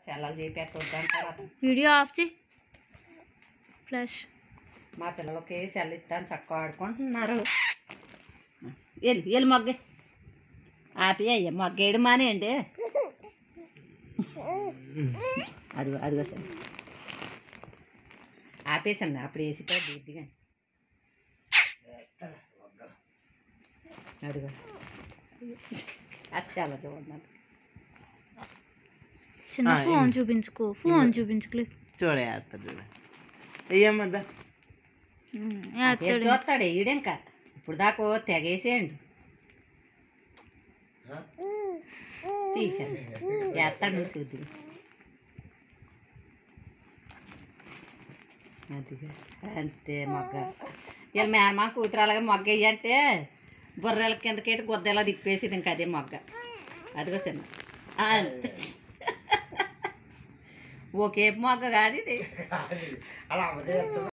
సెల్లలు చేయి పెట్టొద్దు అంటారు అతను. వీడియో ఆఫ్ చేయి ఫ్లాష్ మా పిల్లలకి సెల్ ఇస్తాను చక్కగా ఆడుకుంటున్నారు వెళ్ళి వెళ్ళి మొగ్గే ఆపి అయ్యా మొగ్గేయడం మానేయండి అదిగో అదిగో సార్ ఆపేసండి అప్పుడు వేసితే బుద్ధిగా అదిగో అది చాలా చూడండి అది. చిన్న ఆ, ఫోన్ ఏం? చూపించుకో ఫోన్ చూపించుకోలే చూడేస్తాడు చూడ అయ్యమ్మద్దా అదే చూస్తాడు ఈడెంక ఇప్పుడు దాకా తెగేసేయండి తీసాను వేస్తాడు చూద్ది అదిగా అంతే మొగ్గ వీళ్ళ మేనమా కూతురు అలాగే మొగ్గ వేయంటే బుర్రెల కిందకేటి గుద్దలా తిప్పేసింది ఇంకా అదే మొగ్గ అదిగో చిన్న అంతే ఒకే మొగ్గ కాదు ఇది